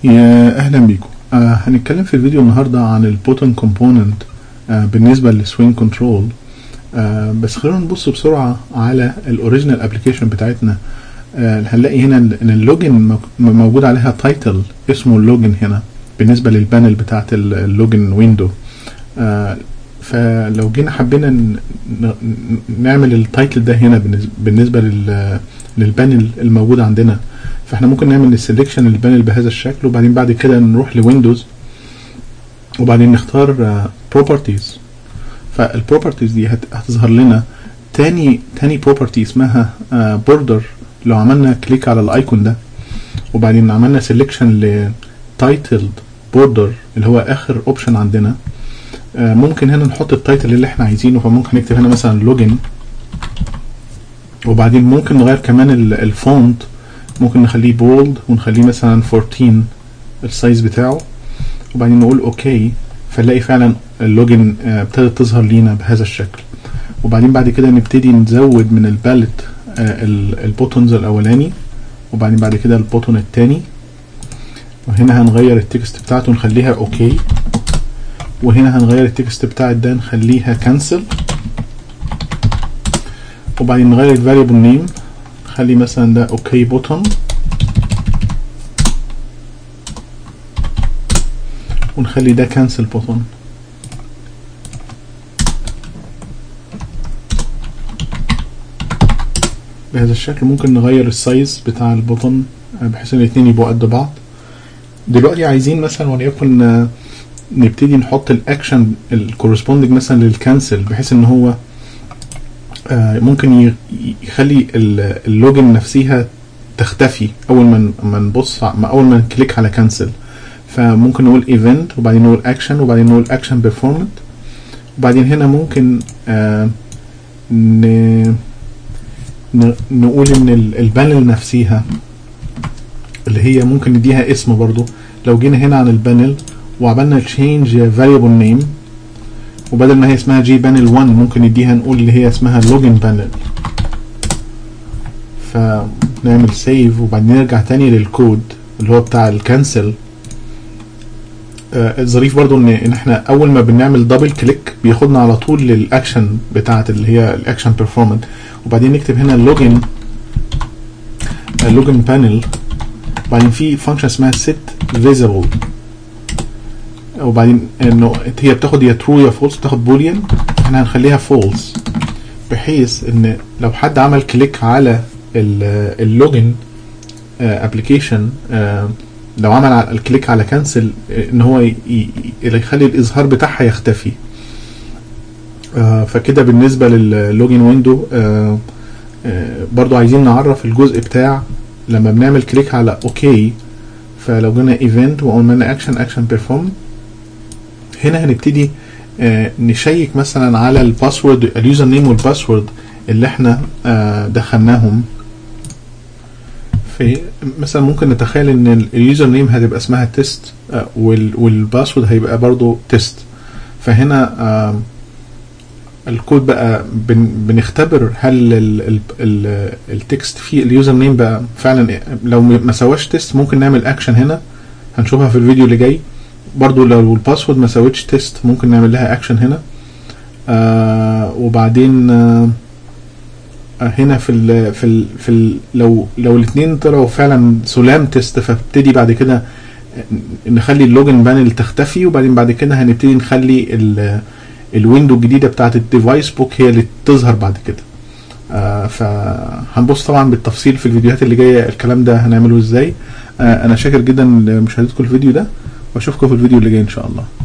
يا اهلا بيكم آه هنتكلم في الفيديو النهارده عن البوتن كومبوننت آه بالنسبه للسوينج كنترول آه بس خلونا نبص بسرعه على الاوريجينال ابلكيشن بتاعتنا آه هنلاقي هنا ان اللوجن موجود عليها تايتل اسمه اللوجن هنا بالنسبه للبانل بتاعت اللوجن ويندو آه فلو جينا حبينا نعمل التايتل ده هنا بالنسبه لل للبانل الموجود عندنا فاحنا ممكن نعمل السلكشن للبانل بهذا الشكل وبعدين بعد كده نروح لويندوز وبعدين نختار بروبرتيز فالبروبرتيز دي هتظهر لنا تاني تاني بروبرتي اسمها بوردر لو عملنا كليك على الايكون ده وبعدين عملنا سلكشن لتايتلد بوردر اللي هو اخر اوبشن عندنا ممكن هنا نحط التايتل اللي احنا عايزينه فممكن نكتب هنا مثلا لوجن وبعدين ممكن نغير كمان الفونت ممكن نخليه بولد ونخليه مثلا 14 السايز بتاعه وبعدين نقول اوكي فنلاقي فعلا اللوجن ابتدت تظهر لينا بهذا الشكل وبعدين بعد كده نبتدي نزود من الباليت البوتونز الاولاني وبعدين بعد كده البوتون التاني وهنا هنغير التكست بتاعته نخليها اوكي وهنا هنغير التكست بتاعت ده نخليها كانسل وبعدين نغير الفاريبل نيم نخلي مثلا ده اوكي بوتون ونخلي ده كانسل بوتون بهذا الشكل ممكن نغير السايز بتاع البوتون بحيث ان الاتنين يبقوا قد بعض دلوقتي عايزين مثلا وليكن نبتدي نحط الاكشن الكورسبوندنج مثلا للكانسل بحيث ان هو ممكن يخلي اللوجن نفسها تختفي اول ما ما نبص اول ما نكليك على كانسل فممكن نقول ايفنت وبعدين نقول اكشن وبعدين نقول اكشن بيرفورمنت وبعدين هنا ممكن آه نقول ان البانل نفسها اللي هي ممكن نديها اسم برضو لو جينا هنا عن البانل وعملنا change variable name وبدل ما هي اسمها جي بانل 1 ممكن نديها نقول اللي هي اسمها لوجن بانل فنعمل سيف وبعدين نرجع تاني للكود اللي هو بتاع الكنسل آه الظريف برضو ان ان احنا اول ما بنعمل دبل كليك بياخدنا على طول للاكشن بتاعت اللي هي الاكشن بيرفورمانت وبعدين نكتب هنا اللوجن اللوجن بانل وبعدين في فانكشن اسمها set visible وبعدين انه هي بتاخد يا ترو يا فولس بتاخد بوليان احنا هنخليها فولس بحيث ان لو حد عمل كليك على اللوجن ابلكيشن لو عمل الكليك على كانسل ان هو يخلي الاظهار بتاعها يختفي فكده بالنسبه لللوجن ويندو برضو عايزين نعرف الجزء بتاع لما بنعمل كليك على اوكي فلو جينا ايفنت وقلنا اكشن اكشن بيرفورم هنا هنبتدي آه نشيك مثلا على الباسورد اليوزر نيم والباسورد اللي احنا آه دخلناهم في مثلا ممكن نتخيل ان اليوزر نيم هتبقى اسمها تيست آه والباسورد هيبقى برضو تيست فهنا آه الكود بقى بن بنختبر هل ال ال ال التكست في اليوزر نيم بقى فعلا لو ما سواش تيست ممكن نعمل اكشن هنا هنشوفها في الفيديو اللي جاي برضو لو الباسورد ما سويتش تيست ممكن نعمل لها اكشن هنا آه وبعدين آه هنا في ال في ال في ال لو لو الاثنين طلعوا فعلا سلام تيست فابتدي بعد كده نخلي اللوجن بانل تختفي وبعدين بعد كده هنبتدي نخلي الويندو الجديده بتاعت الديفايس بوك هي اللي تظهر بعد كده آه فهنبص طبعا بالتفصيل في الفيديوهات اللي جايه الكلام ده هنعمله ازاي آه انا شاكر جدا لمشاهدتكم الفيديو ده واشوفكم في الفيديو اللي جاي ان شاء الله